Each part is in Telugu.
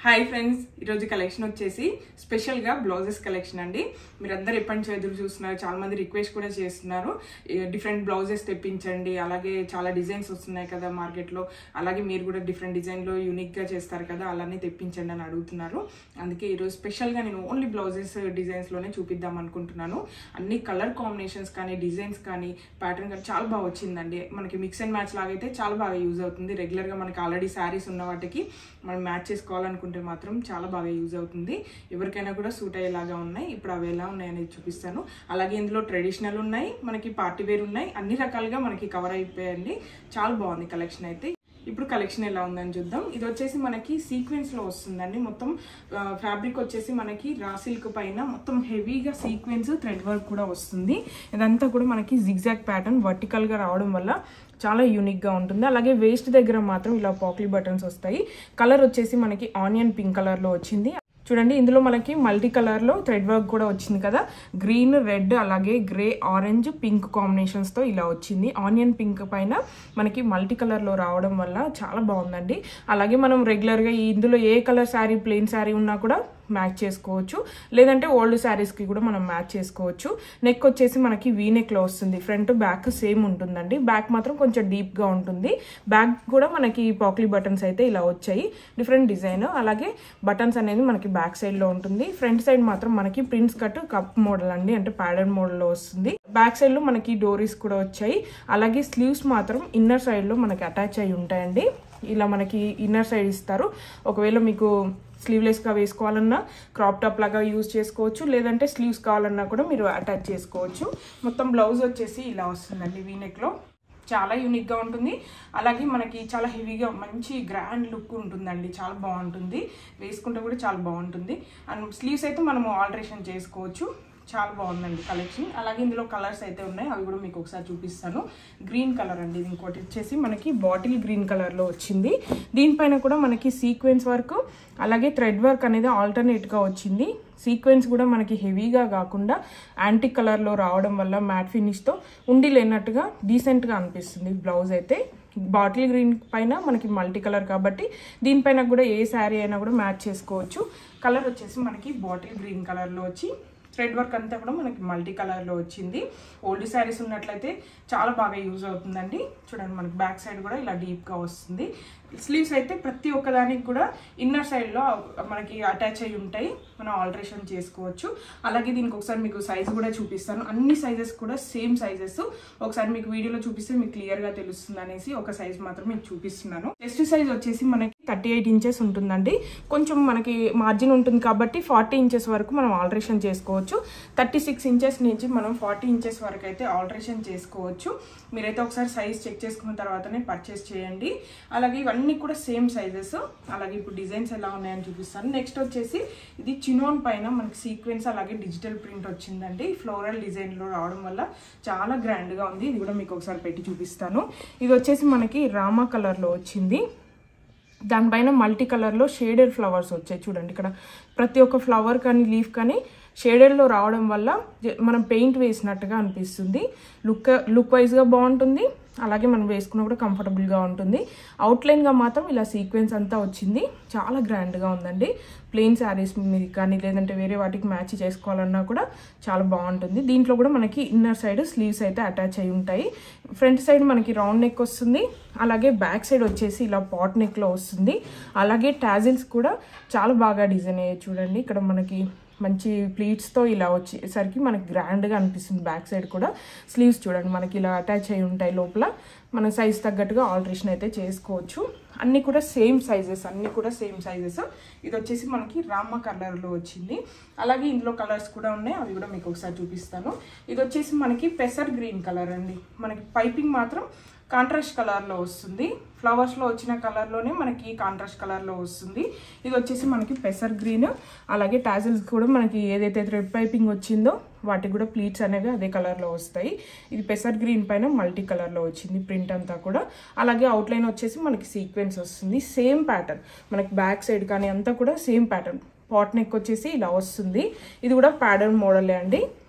హాయ్ ఫ్రెండ్స్ ఈరోజు కలెక్షన్ వచ్చేసి స్పెషల్గా బ్లౌజెస్ కలెక్షన్ అండి మీరందరూ ఎప్పటి నుంచి ఎదురు చూస్తున్నారు చాలా మంది రిక్వెస్ట్ కూడా చేస్తున్నారు డిఫరెంట్ బ్లౌజెస్ తెప్పించండి అలాగే చాలా డిజైన్స్ వస్తున్నాయి కదా మార్కెట్లో అలాగే మీరు కూడా డిఫరెంట్ డిజైన్లో యూనిక్గా చేస్తారు కదా అలానే తెప్పించండి అని అడుగుతున్నారు అందుకే ఈరోజు స్పెషల్గా నేను ఓన్లీ బ్లౌజెస్ డిజైన్స్లోనే చూపిద్దాం అనుకుంటున్నాను అన్ని కలర్ కాంబినేషన్స్ కానీ డిజైన్స్ కానీ ప్యాటర్న్ కానీ చాలా బాగా వచ్చిందండి మనకి మిక్స్ అండ్ మ్యాచ్ లాగైతే చాలా బాగా యూజ్ అవుతుంది రెగ్యులర్గా మనకి ఆల్రెడీ శారీస్ ఉన్న వాటికి మనం మ్యాచ్ చేసుకోవాలనుకుంటే మాత్రం చాలా బాగా యూజ్ అవుతుంది ఎవరికైనా కూడా సూట్ అయ్యేలాగా ఉన్నాయి ఇప్పుడు అవి ఎలా ఉన్నాయి అనేది చూపిస్తాను అలాగే ఇందులో ట్రెడిషనల్ ఉన్నాయి మనకి పార్టీ వేర్ ఉన్నాయి అన్ని రకాలుగా మనకి కవర్ అయిపోయండి చాలా బాగుంది కలెక్షన్ అయితే ఇప్పుడు కలెక్షన్ ఎలా ఉందని చూద్దాం ఇది వచ్చేసి మనకి సీక్వెన్స్ లో వస్తుందండి మొత్తం ఫ్యాబ్రిక్ వచ్చేసి మనకి రా సిల్క్ పైన మొత్తం హెవీగా సీక్వెన్స్ థ్రెడ్ వర్క్ కూడా వస్తుంది ఇదంతా కూడా మనకి జిగ్జాగ్ ప్యాటర్న్ వర్టికల్ గా రావడం వల్ల చాలా యూనిక్ గా ఉంటుంది అలాగే వేస్ట్ దగ్గర మాత్రం ఇలా పాక్లీ బటన్స్ వస్తాయి కలర్ వచ్చేసి మనకి ఆనియన్ పింక్ కలర్ లో వచ్చింది చూడండి ఇందులో మనకి మల్టీ కలర్ లో థ్రెడ్ వర్క్ కూడా వచ్చింది కదా గ్రీన్ రెడ్ అలాగే గ్రే ఆరెంజ్ పింక్ కాంబినేషన్స్ తో ఇలా వచ్చింది ఆనియన్ పింక్ పైన మనకి మల్టీ కలర్ లో రావడం వల్ల చాలా బాగుందండి అలాగే మనం రెగ్యులర్ గా ఇందులో ఏ కలర్ శారీ ప్లెయిన్ శారీ ఉన్నా కూడా మ్యాచ్ చేసుకోవచ్చు లేదంటే ఓల్డ్ శారీస్కి కూడా మనం మ్యాచ్ చేసుకోవచ్చు నెక్ వచ్చేసి మనకి వీ నెక్లో వస్తుంది ఫ్రంట్ బ్యాక్ సేమ్ ఉంటుందండి బ్యాక్ మాత్రం కొంచెం డీప్గా ఉంటుంది బ్యాక్ కూడా మనకి పాక్లీ బటన్స్ అయితే ఇలా వచ్చాయి డిఫరెంట్ డిజైన్ అలాగే బటన్స్ అనేది మనకి బ్యాక్ సైడ్లో ఉంటుంది ఫ్రంట్ సైడ్ మాత్రం మనకి ప్రింట్స్ కట్ కప్ మోడల్ అండి అంటే ప్యాడర్న్ మోడల్లో వస్తుంది బ్యాక్ సైడ్లో మనకి డోరీస్ కూడా వచ్చాయి అలాగే స్లీవ్స్ మాత్రం ఇన్నర్ సైడ్లో మనకి అటాచ్ అయి ఉంటాయండి ఇలా మనకి ఇన్నర్ సైడ్ ఇస్తారు ఒకవేళ మీకు స్లీవ్లెస్గా వేసుకోవాలన్నా క్రాప్ టాప్ లాగా యూజ్ చేసుకోవచ్చు లేదంటే స్లీవ్స్ కావాలన్నా కూడా మీరు అటాచ్ చేసుకోవచ్చు మొత్తం బ్లౌజ్ వచ్చేసి ఇలా వస్తుందండి వీనెక్లో చాలా యూనిక్గా ఉంటుంది అలాగే మనకి చాలా హెవీగా మంచి గ్రాండ్ లుక్ ఉంటుందండి చాలా బాగుంటుంది వేసుకుంటే కూడా చాలా బాగుంటుంది అండ్ స్లీవ్స్ అయితే మనము ఆల్టరేషన్ చేసుకోవచ్చు చాలా బాగుందండి కలెక్షన్ అలాగే ఇందులో కలర్స్ అయితే ఉన్నాయి అవి కూడా మీకు ఒకసారి చూపిస్తాను గ్రీన్ కలర్ అండి ఇది ఇంకోటి వచ్చేసి మనకి బాటిల్ గ్రీన్ కలర్లో వచ్చింది దీనిపైన కూడా మనకి సీక్వెన్స్ వర్క్ అలాగే థ్రెడ్ వర్క్ అనేది ఆల్టర్నేట్గా వచ్చింది సీక్వెన్స్ కూడా మనకి హెవీగా కాకుండా యాంటిక్ కలర్లో రావడం వల్ల మ్యాట్ ఫినిష్తో ఉండి లేనట్టుగా డీసెంట్గా అనిపిస్తుంది బ్లౌజ్ అయితే బాటిల్ గ్రీన్ పైన మనకి మల్టీ కలర్ కాబట్టి దీనిపైన కూడా ఏ శారీ అయినా కూడా మ్యాచ్ చేసుకోవచ్చు కలర్ వచ్చేసి మనకి బాటిల్ గ్రీన్ కలర్లో వచ్చి థ్రెడ్ వర్క్ అంతా కూడా మనకి మల్టీ కలర్లో వచ్చింది ఓల్డ్ శారీస్ ఉన్నట్లయితే చాలా బాగా యూజ్ అవుతుందండి చూడండి మనకి బ్యాక్ సైడ్ కూడా ఇలా డీప్గా వస్తుంది స్లీవ్స్ అయితే ప్రతి ఒక్కదానికి కూడా ఇన్నర్ సైడ్లో మనకి అటాచ్ అయి ఉంటాయి మనం ఆల్టరేషన్ చేసుకోవచ్చు అలాగే దీనికి ఒకసారి మీకు సైజ్ కూడా చూపిస్తాను అన్ని సైజెస్ కూడా సేమ్ సైజెస్ ఒకసారి మీకు వీడియోలో చూపిస్తే మీకు క్లియర్గా తెలుస్తుంది అనేసి ఒక సైజ్ మాత్రం మీకు చూపిస్తున్నాను చెస్ట్ సైజ్ వచ్చేసి మనకి థర్టీ ఎయిట్ ఇంచెస్ ఉంటుందండి కొంచెం మనకి మార్జిన్ ఉంటుంది కాబట్టి ఫార్టీ ఇంచెస్ వరకు మనం ఆల్టరేషన్ చేసుకోవచ్చు థర్టీ సిక్స్ ఇంచెస్ నుంచి మనం ఫార్టీ ఇంచెస్ వరకు అయితే ఆల్టరేషన్ చేసుకోవచ్చు మీరైతే ఒకసారి సైజ్ చెక్ చేసుకున్న తర్వాతనే పర్చేస్ చేయండి అలాగే ఇవన్నీ కూడా సేమ్ సైజెస్ అలాగే ఇప్పుడు డిజైన్స్ ఎలా ఉన్నాయని చూపిస్తాను నెక్స్ట్ వచ్చేసి ఇది చినోన్ పైన మనకి సీక్వెన్స్ అలాగే డిజిటల్ ప్రింట్ వచ్చిందండి ఫ్లోరల్ డిజైన్లో రావడం వల్ల చాలా గ్రాండ్గా ఉంది ఇది కూడా మీకు ఒకసారి పెట్టి చూపిస్తాను ఇది వచ్చేసి మనకి రామా కలర్లో వచ్చింది దానిపైన మల్టీ కలర్లో షేడెడ్ ఫ్లవర్స్ వచ్చాయి చూడండి ఇక్కడ ప్రతి ఒక్క ఫ్లవర్ కానీ లీఫ్ కానీ షేడెడ్లో రావడం వల్ల మనం పెయింట్ వేసినట్టుగా అనిపిస్తుంది లుక్ లుక్ వైజ్గా బాగుంటుంది అలాగే మనం వేసుకున్న కూడా కంఫర్టబుల్గా ఉంటుంది అవుట్లైన్గా మాత్రం ఇలా సీక్వెన్స్ అంతా వచ్చింది చాలా గ్రాండ్గా ఉందండి ప్లెయిన్ శారీస్ మీద కానీ లేదంటే వేరే వాటికి మ్యాచ్ చేసుకోవాలన్నా కూడా చాలా బాగుంటుంది దీంట్లో కూడా మనకి ఇన్నర్ సైడ్ స్లీవ్స్ అయితే అటాచ్ అయి ఉంటాయి ఫ్రంట్ సైడ్ మనకి రౌండ్ నెక్ వస్తుంది అలాగే బ్యాక్ సైడ్ వచ్చేసి ఇలా పాట్ నెక్లో వస్తుంది అలాగే టాజిల్స్ కూడా చాలా బాగా డిజైన్ అయ్యాయి చూడండి ఇక్కడ మనకి మంచి ప్లీట్స్తో ఇలా వచ్చేసరికి మనకి గ్రాండ్గా అనిపిస్తుంది బ్యాక్ సైడ్ కూడా స్లీవ్స్ చూడండి మనకి ఇలా అటాచ్ అయి ఉంటాయి లోపల మన సైజ్ తగ్గట్టుగా ఆల్టరేషన్ అయితే చేసుకోవచ్చు అన్నీ కూడా సేమ్ సైజెస్ అన్నీ కూడా సేమ్ సైజెస్ ఇది వచ్చేసి మనకి రామ కలర్లో వచ్చింది అలాగే ఇందులో కలర్స్ కూడా ఉన్నాయి అవి కూడా మీకు ఒకసారి చూపిస్తాను ఇది వచ్చేసి మనకి పెసర్ గ్రీన్ కలర్ అండి మనకి పైపింగ్ మాత్రం కాంట్రాస్ట్ కలర్లో వస్తుంది ఫ్లవర్స్లో వచ్చిన కలర్లోనే మనకి కాంట్రాస్ట్ కలర్లో వస్తుంది ఇది వచ్చేసి మనకి పెసర్ గ్రీన్ అలాగే టాజిల్స్ కూడా మనకి ఏదైతే థ్రెడ్ పైపింగ్ వచ్చిందో వాటికి కూడా ప్లీట్స్ అనేవి అదే కలర్లో వస్తాయి ఇది పెసర్ గ్రీన్ పైన మల్టీ కలర్లో వచ్చింది ప్రింట్ అంతా కూడా అలాగే అవుట్లైన్ వచ్చేసి మనకి సీక్వెన్స్ వస్తుంది సేమ్ ప్యాటర్న్ మనకి బ్యాక్ సైడ్ కానీ అంతా కూడా సేమ్ ప్యాటర్న్ పాట్ నెక్ వచ్చేసి ఇలా వస్తుంది ఇది కూడా ప్యాడర్న్ మోడలే అండి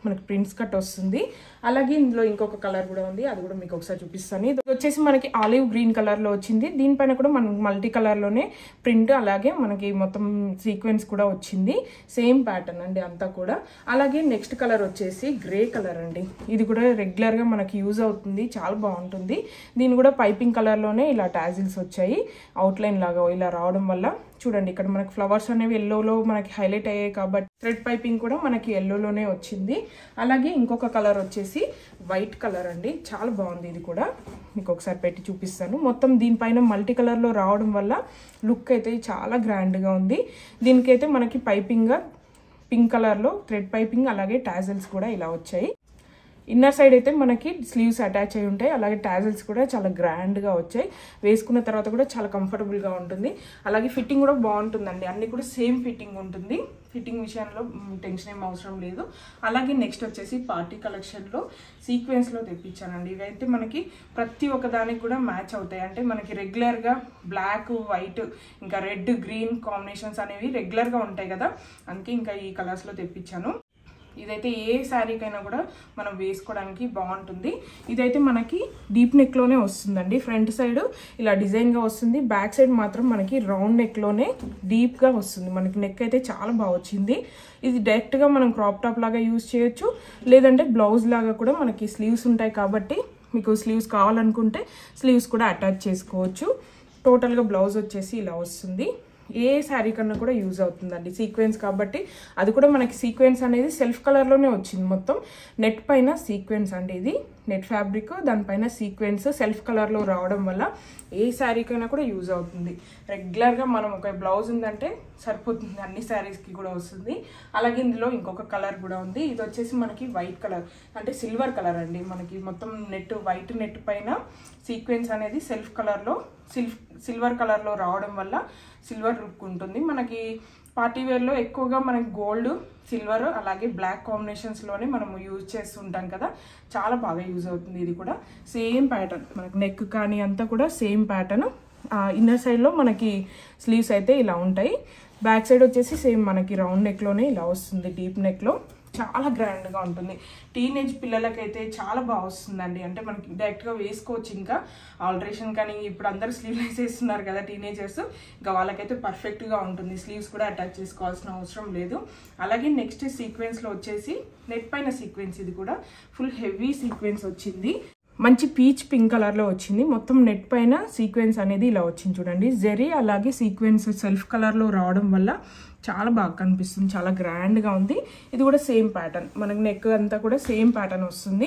మనకి ప్రింట్స్ కట్ వస్తుంది అలాగే ఇందులో ఇంకొక కలర్ కూడా ఉంది అది కూడా మీకు ఒకసారి చూపిస్తాను ఇది వచ్చేసి మనకి ఆలివ్ గ్రీన్ కలర్లో వచ్చింది దీనిపైన కూడా మనకి మల్టీ కలర్లోనే ప్రింట్ అలాగే మనకి మొత్తం సీక్వెన్స్ కూడా వచ్చింది సేమ్ ప్యాటర్న్ అండి అంతా కూడా అలాగే నెక్స్ట్ కలర్ వచ్చేసి గ్రే కలర్ అండి ఇది కూడా రెగ్యులర్గా మనకి యూజ్ అవుతుంది చాలా బాగుంటుంది దీని కూడా పైపింగ్ కలర్లోనే ఇలా టాజిల్స్ వచ్చాయి అవుట్లైన్ లాగా ఇలా రావడం వల్ల చూడండి ఇక్కడ మనకి ఫ్లవర్స్ అనేవి ఎల్లోలో మనకి హైలైట్ అయ్యాయి కాబట్టి థ్రెడ్ పైపింగ్ కూడా మనకి ఎల్లోలోనే వచ్చింది అలాగే ఇంకొక కలర్ వచ్చేసి వైట్ కలర్ అండి చాలా బాగుంది ఇది కూడా మీకు ఒకసారి పెట్టి చూపిస్తాను మొత్తం దీనిపైన మల్టీ కలర్లో రావడం వల్ల లుక్ అయితే చాలా గ్రాండ్గా ఉంది దీనికైతే మనకి పైపింగ్గా పింక్ కలర్లో థ్రెడ్ పైపింగ్ అలాగే టాజల్స్ కూడా ఇలా వచ్చాయి ఇన్నర్ సైడ్ అయితే మనకి స్లీవ్స్ అటాచ్ అయి ఉంటాయి అలాగే టాజల్స్ కూడా చాలా గ్రాండ్గా వచ్చాయి వేసుకున్న తర్వాత కూడా చాలా కంఫర్టబుల్గా ఉంటుంది అలాగే ఫిట్టింగ్ కూడా బాగుంటుందండి అన్ని కూడా సేమ్ ఫిట్టింగ్ ఉంటుంది ఫిట్టింగ్ విషయంలో మ్, టెన్షన్ ఏం అవసరం లేదు అలాగే నెక్స్ట్ వచ్చేసి పార్టీ కలెక్షన్లో సీక్వెన్స్లో తెప్పించానండి ఇవైతే మనకి ప్రతి ఒక్క దానికి కూడా మ్యాచ్ అవుతాయి అంటే మనకి రెగ్యులర్గా బ్లాక్ వైట్ ఇంకా రెడ్ గ్రీన్ కాంబినేషన్స్ అనేవి రెగ్యులర్గా ఉంటాయి కదా అందుకే ఇంకా ఈ కలర్స్లో తెప్పించాను ఇదైతే ఏ శారీకైనా కూడా మనం వేసుకోవడానికి బాగుంటుంది ఇదైతే మనకి డీప్ నెక్లోనే వస్తుందండి ఫ్రంట్ సైడ్ ఇలా డిజైన్గా వస్తుంది బ్యాక్ సైడ్ మాత్రం మనకి రౌండ్ నెక్లోనే డీప్గా వస్తుంది మనకి నెక్ అయితే చాలా బాగా వచ్చింది ఇది డైరెక్ట్గా మనం క్రాప్ టాప్ లాగా యూజ్ చేయొచ్చు లేదంటే బ్లౌజ్ లాగా కూడా మనకి స్లీవ్స్ ఉంటాయి కాబట్టి మీకు స్లీవ్స్ కావాలనుకుంటే స్లీవ్స్ కూడా అటాచ్ చేసుకోవచ్చు టోటల్గా బ్లౌజ్ వచ్చేసి ఇలా వస్తుంది ఏ శారీ కన్నా కూడా యూజ్ అవుతుందండి సీక్వెన్స్ కాబట్టి అది కూడా మనకి సీక్వెన్స్ అనేది సెల్ఫ్ కలర్లోనే వచ్చింది మొత్తం నెట్ పైన సీక్వెన్స్ అండి ఇది నెట్ ఫ్యాబ్రిక్ దానిపైన సీక్వెన్స్ సెల్ఫ్ కలర్లో రావడం వల్ల ఏ శారీకైనా కూడా యూజ్ అవుతుంది రెగ్యులర్గా మనం ఒక బ్లౌజ్ ఉందంటే సరిపోతుంది అన్ని శారీస్కి కూడా వస్తుంది అలాగే ఇందులో ఇంకొక కలర్ కూడా ఉంది ఇది వచ్చేసి మనకి వైట్ కలర్ అంటే సిల్వర్ కలర్ అండి మనకి మొత్తం నెట్ వైట్ నెట్ పైన సీక్వెన్స్ అనేది సెల్ఫ్ కలర్లో సిల్ఫ్ సిల్వర్ కలర్లో రావడం వల్ల సిల్వర్ లుక్ ఉంటుంది మనకి పార్టీ వేర్లో ఎక్కువగా మనకి గోల్డ్ సిల్వర్ అలాగే బ్లాక్ కాంబినేషన్స్లోనే మనము యూజ్ చేస్తుంటాం కదా చాలా బాగా యూజ్ అవుతుంది ఇది కూడా సేమ్ ప్యాటర్న్ మనకి నెక్ కానీ అంతా కూడా సేమ్ ప్యాటర్న్ ఇన్నర్ సైడ్లో మనకి స్లీవ్స్ అయితే ఇలా ఉంటాయి బ్యాక్ సైడ్ వచ్చేసి సేమ్ మనకి రౌండ్ నెక్లోనే ఇలా వస్తుంది డీప్ నెక్లో చాలా గ్రాండ్గా ఉంటుంది టీనేజ్ పిల్లలకైతే చాలా బాగా వస్తుందండి అంటే మనకి డైరెక్ట్గా వేసుకోవచ్చు ఇంకా ఆల్టరేషన్ కానీ ఇప్పుడు అందరూ స్లీవ్లెస్ వేస్తున్నారు కదా టీనేజర్స్ ఇంకా వాళ్ళకైతే పర్ఫెక్ట్గా ఉంటుంది స్లీవ్స్ కూడా అటాచ్ చేసుకోవాల్సిన అవసరం లేదు అలాగే నెక్స్ట్ సీక్వెన్స్లో వచ్చేసి నెట్ పైన సీక్వెన్స్ ఇది కూడా ఫుల్ హెవీ సీక్వెన్స్ వచ్చింది మంచి పీచ్ పింక్ కలర్లో వచ్చింది మొత్తం నెట్ పైన సీక్వెన్స్ అనేది ఇలా వచ్చింది చూడండి జెరీ అలాగే సీక్వెన్స్ సెల్ఫ్ కలర్లో రావడం వల్ల చాలా బాగా కనిపిస్తుంది చాలా గ్రాండ్గా ఉంది ఇది కూడా సేమ్ ప్యాటర్న్ మనకి నెక్ అంతా కూడా సేమ్ ప్యాటర్న్ వస్తుంది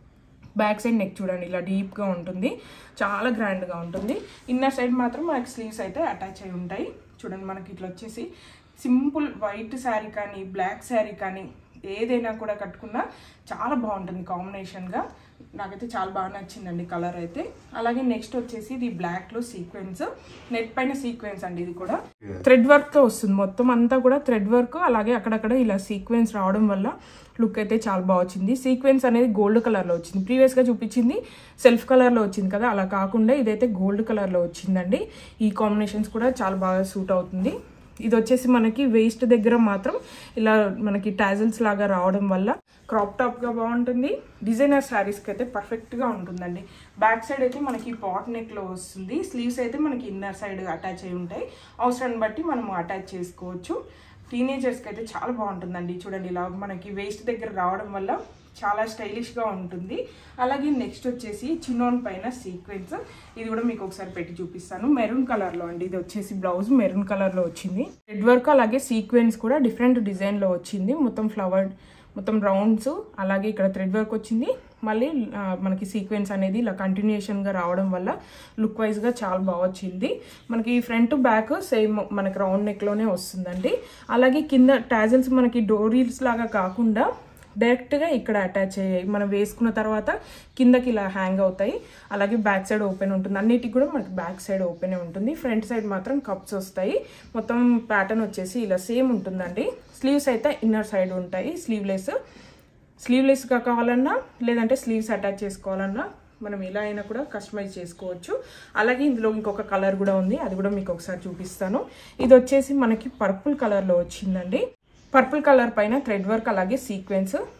బ్యాక్ సైడ్ నెక్ చూడండి ఇలా డీప్గా ఉంటుంది చాలా గ్రాండ్గా ఉంటుంది ఇన్నర్ సైడ్ మాత్రం మనకి స్లీవ్స్ అయితే అటాచ్ అయి ఉంటాయి చూడండి మనకి ఇట్లా వచ్చేసి సింపుల్ వైట్ శారీ కానీ బ్లాక్ శారీ కానీ ఏదైనా కూడా కట్టుకున్నా చాలా బాగుంటుంది కాంబినేషన్గా నాకైతే చాలా బాగా నచ్చిందండి కలర్ అయితే అలాగే నెక్స్ట్ వచ్చేసి ఇది బ్లాక్లో సీక్వెన్స్ నెట్ పైన సీక్వెన్స్ అండి ఇది కూడా థ్రెడ్ వర్క్తో వస్తుంది మొత్తం అంతా కూడా థ్రెడ్ వర్క్ అలాగే అక్కడక్కడ ఇలా సీక్వెన్స్ రావడం వల్ల లుక్ అయితే చాలా బాగా వచ్చింది సీక్వెన్స్ అనేది గోల్డ్ కలర్లో వచ్చింది ప్రీవియస్గా చూపించింది సెల్ఫ్ కలర్లో వచ్చింది కదా అలా కాకుండా ఇదైతే గోల్డ్ కలర్లో వచ్చిందండి ఈ కాంబినేషన్స్ కూడా చాలా బాగా సూట్ అవుతుంది ఇది వచ్చేసి మనకి వేస్ట్ దగ్గర మాత్రం ఇలా మనకి టాజిల్స్ లాగా రావడం వల్ల క్రాప్ టాప్గా బాగుంటుంది డిజైనర్ శారీస్కి అయితే పర్ఫెక్ట్గా ఉంటుందండి బ్యాక్ సైడ్ అయితే మనకి పాట్ నెక్లో వస్తుంది స్లీవ్స్ అయితే మనకి ఇన్నర్ సైడ్ అటాచ్ అయి ఉంటాయి అవసరాన్ని బట్టి మనం అటాచ్ చేసుకోవచ్చు టీనేజర్స్కి అయితే చాలా బాగుంటుందండి చూడండి ఇలా మనకి వేస్ట్ దగ్గర రావడం వల్ల చాలా స్టైలిష్గా ఉంటుంది అలాగే నెక్స్ట్ వచ్చేసి చిన్నోన్ పైన సీక్వెన్స్ ఇది కూడా మీకు ఒకసారి పెట్టి చూపిస్తాను మెరూన్ కలర్లో అండి ఇది వచ్చేసి బ్లౌజ్ మెరూన్ కలర్లో వచ్చింది రెడ్ వర్క్ అలాగే సీక్వెన్స్ కూడా డిఫరెంట్ డిజైన్లో వచ్చింది మొత్తం ఫ్లవర్ మొత్తం రౌండ్స్ అలాగే ఇక్కడ థ్రెడ్ వర్క్ వచ్చింది మళ్ళీ ఆ, మనకి సీక్వెన్స్ అనేది ఇలా కంటిన్యూషన్గా రావడం వల్ల లుక్ వైజ్గా చాలా బాగా వచ్చింది మనకి ఫ్రంట్ బ్యాక్ సేమ్ మనకి రౌండ్ నెక్లోనే వస్తుందండి అలాగే కింద టాజల్స్ మనకి డోరీల్స్ లాగా కాకుండా డైరెక్ట్గా ఇక్కడ అటాచ్ అయ్యాయి మనం వేసుకున్న తర్వాత కిందకి ఇలా హ్యాంగ్ అవుతాయి అలాగే బ్యాక్ సైడ్ ఓపెన్ ఉంటుంది అన్నిటికి కూడా మనకి బ్యాక్ సైడ్ ఓపెన్ ఉంటుంది ఫ్రంట్ సైడ్ మాత్రం కప్స్ వస్తాయి మొత్తం ప్యాటర్న్ వచ్చేసి ఇలా సేమ్ ఉంటుందండి స్లీవ్స్ అయితే ఇన్నర్ సైడ్ ఉంటాయి స్లీవ్లెస్ స్లీవ్లెస్గా కావాలన్నా లేదంటే స్లీవ్స్ అటాచ్ చేసుకోవాలన్నా మనం ఎలా అయినా కూడా కస్టమైజ్ చేసుకోవచ్చు అలాగే ఇందులో ఇంకొక కలర్ కూడా ఉంది అది కూడా మీకు ఒకసారి చూపిస్తాను ఇది వచ్చేసి మనకి పర్పుల్ కలర్లో వచ్చిందండి పర్పుల్ కలర్ పైన థ్రెడ్ వర్క్ అలాగే సీక్వెన్స్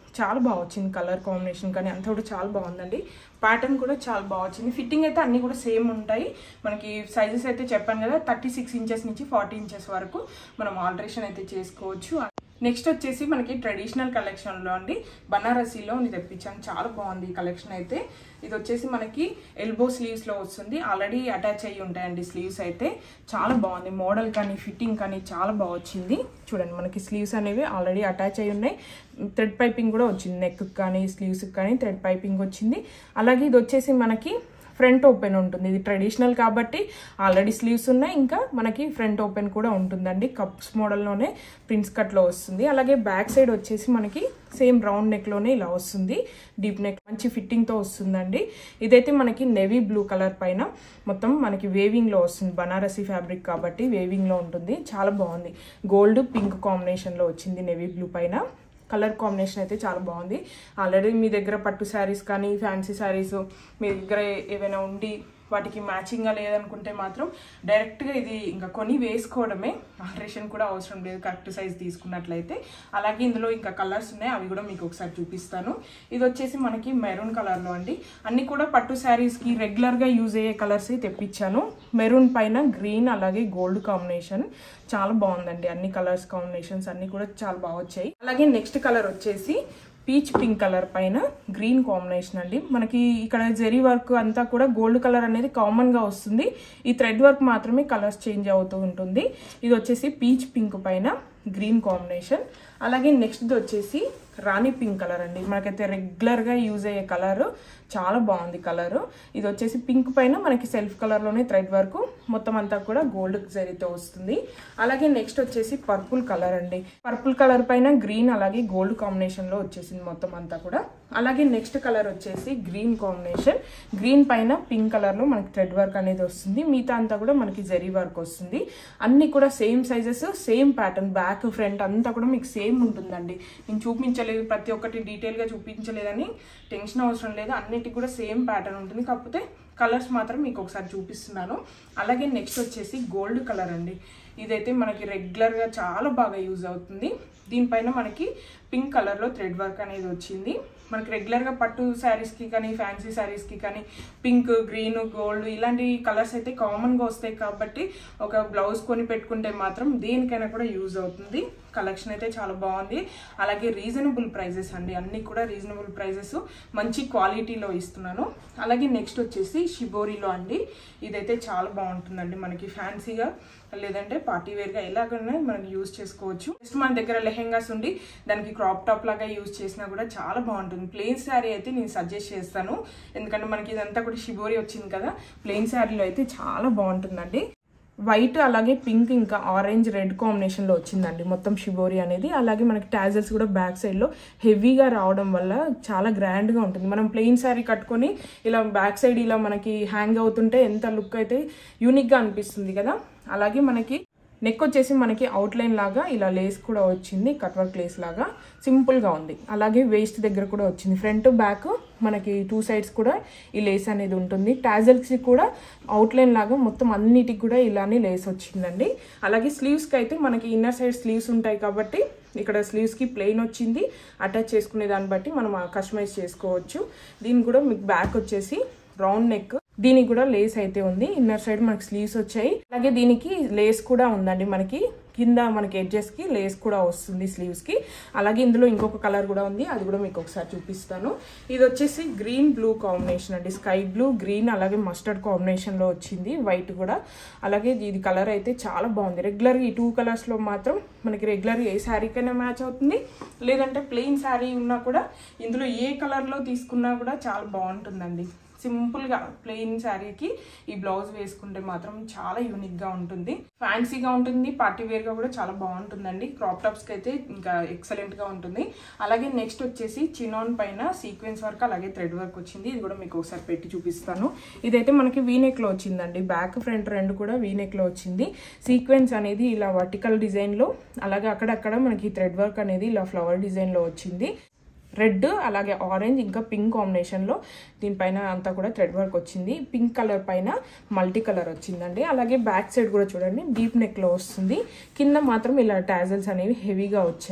చాలా బాగా వచ్చింది కలర్ కాంబినేషన్ కానీ అంతా కూడా చాలా బాగుందండి ప్యాటర్న్ కూడా చాలా బాగా వచ్చింది ఫిట్టింగ్ అయితే అన్నీ కూడా సేమ్ ఉంటాయి మనకి సైజెస్ అయితే చెప్పాను కదా థర్టీ సిక్స్ ఇంచెస్ నుంచి ఫార్టీ ఇంచెస్ వరకు మనం ఆల్టరేషన్ అయితే చేసుకోవచ్చు నెక్స్ట్ వచ్చేసి మనకి ట్రెడిషనల్ కలెక్షన్లో అండి బనారసీలో ఇది తెప్పించాను చాలా బాగుంది ఈ కలెక్షన్ అయితే ఇది వచ్చేసి మనకి ఎల్బో స్లీవ్స్లో వస్తుంది ఆల్రెడీ అటాచ్ అయ్యి ఉంటాయండి స్లీవ్స్ అయితే చాలా బాగుంది మోడల్ కానీ ఫిట్టింగ్ కానీ చాలా బాగా వచ్చింది చూడండి మనకి స్లీవ్స్ అనేవి ఆల్రెడీ అటాచ్ అయి ఉన్నాయి థ్రెడ్ పైపింగ్ కూడా వచ్చింది నెక్ కానీ స్లీవ్స్కి కానీ థ్రెడ్ పైపింగ్ వచ్చింది అలాగే ఇది వచ్చేసి మనకి ఫ్రంట్ ఓపెన్ ఉంటుంది ఇది ట్రెడిషనల్ కాబట్టి ఆల్రెడీ స్లీవ్స్ ఉన్నాయి ఇంకా మనకి ఫ్రంట్ ఓపెన్ కూడా ఉంటుందండి కప్స్ మోడల్లోనే ప్రిన్స్ కట్లో వస్తుంది అలాగే బ్యాక్ సైడ్ వచ్చేసి మనకి సేమ్ రౌండ్ నెక్లోనే ఇలా వస్తుంది డీప్ నెక్ మంచి ఫిట్టింగ్తో వస్తుందండి ఇదైతే మనకి నెవీ బ్లూ కలర్ పైన మొత్తం మనకి వేవింగ్లో వస్తుంది బనారసీ ఫ్యాబ్రిక్ కాబట్టి వేవింగ్లో ఉంటుంది చాలా బాగుంది గోల్డ్ పింక్ కాంబినేషన్లో వచ్చింది నెవీ బ్లూ పైన కలర్ కాంబినేషన్ అయితే చాలా బాగుంది ఆల్రెడీ మీ దగ్గర పట్టు శారీస్ కానీ ఫ్యాన్సీ శారీస్ మీ దగ్గర ఏవైనా ఉండి వాటికి మ్యాచింగ్గా లేదనుకుంటే మాత్రం డైరెక్ట్గా ఇది ఇంకా కొని వేసుకోవడమే ఆల్టరేషన్ కూడా అవసరం లేదు కరెక్ట్ సైజ్ తీసుకున్నట్లయితే అలాగే ఇందులో ఇంకా కలర్స్ ఉన్నాయి అవి కూడా మీకు ఒకసారి చూపిస్తాను ఇది వచ్చేసి మనకి మెరూన్ కలర్లో అండి అన్ని కూడా పట్టు శారీస్కి రెగ్యులర్గా యూజ్ అయ్యే కలర్స్ తెప్పించాను మెరూన్ పైన గ్రీన్ అలాగే గోల్డ్ కాంబినేషన్ చాలా బాగుందండి అన్ని కలర్స్ కాంబినేషన్స్ అన్ని కూడా చాలా బాగా వచ్చాయి అలాగే నెక్స్ట్ కలర్ వచ్చేసి పీచ్ పింక్ కలర్ పైన గ్రీన్ కాంబినేషన్ అండి మనకి ఇక్కడ జెరీ వర్క్ అంతా కూడా గోల్డ్ కలర్ అనేది కామన్ గా వస్తుంది ఈ థ్రెడ్ వర్క్ మాత్రమే కలర్స్ చేంజ్ అవుతూ ఉంటుంది ఇది వచ్చేసి పీచ్ పింక్ పైన గ్రీన్ కాంబినేషన్ అలాగే నెక్స్ట్ది వచ్చేసి రాణి పింక్ కలర్ అండి మనకైతే రెగ్యులర్గా యూజ్ అయ్యే కలర్ చాలా బాగుంది కలర్ ఇది వచ్చేసి పింక్ పైన మనకి సెల్ఫ్ కలర్లోనే థ్రెడ్ వర్క్ మొత్తం అంతా కూడా గోల్డ్ జరీతో వస్తుంది అలాగే నెక్స్ట్ వచ్చేసి పర్పుల్ కలర్ అండి పర్పుల్ కలర్ పైన గ్రీన్ అలాగే గోల్డ్ కాంబినేషన్లో వచ్చేసింది మొత్తం అంతా కూడా అలాగే నెక్స్ట్ కలర్ వచ్చేసి గ్రీన్ కాంబినేషన్ గ్రీన్ పైన పింక్ కలర్లో మనకి థ్రెడ్ వర్క్ అనేది వస్తుంది మిగతా అంతా కూడా మనకి జరీ వర్క్ వస్తుంది అన్ని కూడా same sizes same pattern back front అంతా కూడా మీకు సేమ్ ఉంటుందండి నేను చూపించలేదు ప్రతి ఒక్కటి డీటెయిల్గా చూపించలేదని టెన్షన్ అవసరం లేదు అన్నిటికి కూడా సేమ్ ప్యాటర్న్ ఉంటుంది కాకపోతే కలర్స్ మాత్రం మీకు ఒకసారి చూపిస్తున్నాను అలాగే నెక్స్ట్ వచ్చేసి గోల్డ్ కలర్ అండి ఇదైతే మనకి రెగ్యులర్గా చాలా బాగా యూజ్ అవుతుంది దీనిపైన మనకి పింక్ కలర్లో థ్రెడ్ వర్క్ అనేది వచ్చింది మనకి రెగ్యులర్గా పట్టు శారీస్కి కానీ ఫ్యాన్సీ శారీస్కి కానీ పింక్ గ్రీన్ గోల్డ్ ఇలాంటి కలర్స్ అయితే కామన్గా వస్తాయి కాబట్టి ఒక బ్లౌజ్ కొని పెట్టుకుంటే మాత్రం దేనికైనా కూడా యూజ్ అవుతుంది కలెక్షన్ అయితే చాలా బాగుంది అలాగే రీజనబుల్ ప్రైజెస్ అండి అన్నీ కూడా రీజనబుల్ ప్రైజెస్ మంచి క్వాలిటీలో ఇస్తున్నాను అలాగే నెక్స్ట్ వచ్చేసి షిబోరిలో అండి ఇదైతే చాలా బాగుంటుందండి మనకి ఫ్యాన్సీగా లేదంటే పార్టీ వేర్గా ఎలాగైనా మనం యూజ్ చేసుకోవచ్చు జస్ట్ మన దగ్గర లెహెంగాస్ ఉండి దానికి క్రాప్ టాప్ లాగా యూజ్ చేసినా కూడా చాలా బాగుంటుంది ప్లెయిన్ శారీ అయితే నేను సజెస్ట్ చేస్తాను ఎందుకంటే మనకి ఇదంతా కూడా షిబోరి వచ్చింది కదా ప్లెయిన్ శారీలో అయితే చాలా బాగుంటుందండి వైట్ అలాగే పింక్ ఇంకా ఆరెంజ్ రెడ్ కాంబినేషన్లో వచ్చిందండి మొత్తం షిబోరి అనేది అలాగే మనకి టాజల్స్ కూడా బ్యాక్ సైడ్లో హెవీగా రావడం వల్ల చాలా గ్రాండ్గా ఉంటుంది మనం ప్లెయిన్ శారీ కట్టుకొని ఇలా బ్యాక్ సైడ్ ఇలా మనకి హ్యాంగ్ అవుతుంటే ఎంత లుక్ అయితే యూనిక్గా అనిపిస్తుంది కదా అలాగే మనకి నెక్ వచ్చేసి మనకి అవుట్లైన్ లాగా ఇలా లేస్ కూడా వచ్చింది కట్ వర్క్ లేస్ లాగా సింపుల్గా ఉంది అలాగే వేస్ట్ దగ్గర కూడా వచ్చింది ఫ్రంట్ బ్యాక్ మనకి టూ సైడ్స్ కూడా ఈ లేస్ అనేది ఉంటుంది టాజల్స్కి కూడా అవుట్లైన్ లాగా మొత్తం అన్నిటికి కూడా ఇలానే లేస్ వచ్చిందండి అలాగే స్లీవ్స్కి అయితే మనకి ఇన్నర్ సైడ్ స్లీవ్స్ ఉంటాయి కాబట్టి ఇక్కడ స్లీవ్స్కి ప్లెయిన్ వచ్చింది అటాచ్ చేసుకునే దాన్ని బట్టి మనం కస్టమైజ్ చేసుకోవచ్చు దీనికి కూడా మీకు బ్యాక్ వచ్చేసి రౌండ్ నెక్ దీనికి కూడా లేస్ అయితే ఉంది ఇన్నర్ సైడ్ మనకి స్లీవ్స్ వచ్చాయి అలాగే దీనికి లేస్ కూడా ఉందండి మనకి కింద మనకి ఎడ్జెస్ కి లేస్ కూడా వస్తుంది స్లీవ్స్ కి అలాగే ఇందులో ఇంకొక కలర్ కూడా ఉంది అది కూడా మీకు ఒకసారి చూపిస్తాను ఇది వచ్చేసి గ్రీన్ బ్లూ కాంబినేషన్ అండి స్కై బ్లూ గ్రీన్ అలాగే మస్టర్డ్ కాంబినేషన్ లో వచ్చింది వైట్ కూడా అలాగే ఇది కలర్ అయితే చాలా బాగుంది రెగ్యులర్ ఈ టూ కలర్స్ లో మాత్రం మనకి రెగ్యులర్ ఏ శారీకైనా మ్యాచ్ అవుతుంది లేదంటే ప్లెయిన్ శారీ ఉన్నా కూడా ఇందులో ఏ కలర్ లో తీసుకున్నా కూడా చాలా బాగుంటుందండి సింపుల్గా ప్లెయిన్ శారీకి ఈ బ్లౌజ్ వేసుకుంటే మాత్రం చాలా యూనిక్గా ఉంటుంది ఫ్యాన్సీగా ఉంటుంది పార్టీ వేర్గా కూడా చాలా బాగుంటుందండి క్రాప్ టాప్స్కి అయితే ఇంకా ఎక్సలెంట్గా ఉంటుంది అలాగే నెక్స్ట్ వచ్చేసి చినాన్ పైన సీక్వెన్స్ వర్క్ అలాగే థ్రెడ్ వర్క్ వచ్చింది ఇది కూడా మీకు ఒకసారి పెట్టి చూపిస్తాను ఇదైతే మనకి వీనెక్లో వచ్చిందండి బ్యాక్ ఫ్రంట్ రెండు కూడా వీనెక్లో వచ్చింది సీక్వెన్స్ అనేది ఇలా వర్టికల్ డిజైన్లో అలాగే అక్కడక్కడ మనకి థ్రెడ్ వర్క్ అనేది ఇలా ఫ్లవర్ డిజైన్లో వచ్చింది రెడ్ అలాగే ఆరెంజ్ ఇంకా పింక్ కాంబినేషన్లో దీనిపైన అంతా కూడా థ్రెడ్ వర్క్ వచ్చింది పింక్ కలర్ పైన మల్టీ కలర్ వచ్చిందండి అలాగే బ్యాక్ సైడ్ కూడా చూడండి డీప్ నెక్లో వస్తుంది కింద మాత్రం ఇలా టాజల్స్ అనేవి హెవీగా వచ్చాయి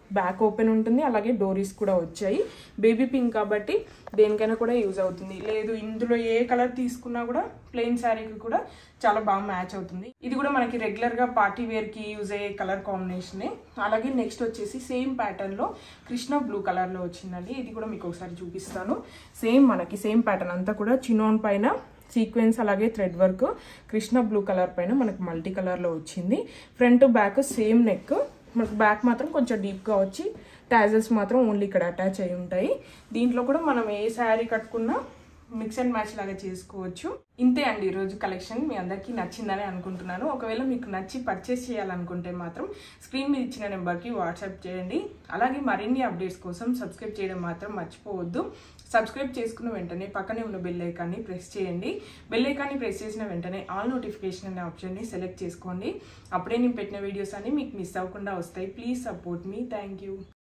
బ్యాక్ ఓపెన్ ఉంటుంది అలాగే డోరీస్ కూడా వచ్చాయి బేబీ పింక్ కాబట్టి దేనికైనా కూడా యూజ్ అవుతుంది లేదు ఇందులో ఏ కలర్ తీసుకున్నా కూడా ప్లెయిన్ శారీకి కూడా చాలా బాగా మ్యాచ్ అవుతుంది ఇది కూడా మనకి రెగ్యులర్గా పార్టీ వేర్కి యూజ్ అయ్యే కలర్ కాంబినేషనే అలాగే నెక్స్ట్ వచ్చేసి సేమ్ ప్యాటర్న్లో కృష్ణ బ్లూ కలర్లో వచ్చిందండి ఇది కూడా మీకు ఒకసారి చూపిస్తాను సేమ్ మనకి సేమ్ ప్యాటర్న్ అంతా కూడా చినోన్ పైన సీక్వెన్స్ అలాగే thread work Krishna blue colour పైన మనకు మల్టీ కలర్లో వచ్చింది ఫ్రంట్ బ్యాక్ సేమ్ నెక్ మనకు బ్యాక్ మాత్రం కొంచెం డీప్గా వచ్చి టాజల్స్ మాత్రం ఓన్లీ ఇక్కడ అటాచ్ అయి ఉంటాయి దీంట్లో కూడా మనం ఏ శారీ కట్టుకున్నా మిక్స్ అండ్ మ్యాచ్ లాగా చేసుకోవచ్చు ఇంతే అండి ఈరోజు కలెక్షన్ మీ అందరికీ నచ్చిందని అనుకుంటున్నాను ఒకవేళ మీకు నచ్చి పర్చేస్ చేయాలనుకుంటే మాత్రం స్క్రీన్ మీద ఇచ్చిన నెంబర్కి వాట్సాప్ చేయండి అలాగే మరిన్ని అప్డేట్స్ కోసం సబ్స్క్రైబ్ చేయడం మాత్రం మర్చిపోవద్దు సబ్స్క్రైబ్ చేసుకున్న వెంటనే పక్కనే ఉన్న బెల్ ఐకాన్ని ప్రెస్ చేయండి బెల్ ఐకాన్ని ప్రెస్ చేసిన వెంటనే ఆల్ నోటిఫికేషన్ అనే ఆప్షన్ని సెలెక్ట్ చేసుకోండి అప్పుడే నేను పెట్టిన వీడియోస్ అన్ని మీకు మిస్ అవ్వకుండా వస్తాయి ప్లీజ్ సపోర్ట్ మీ థ్యాంక్ యూ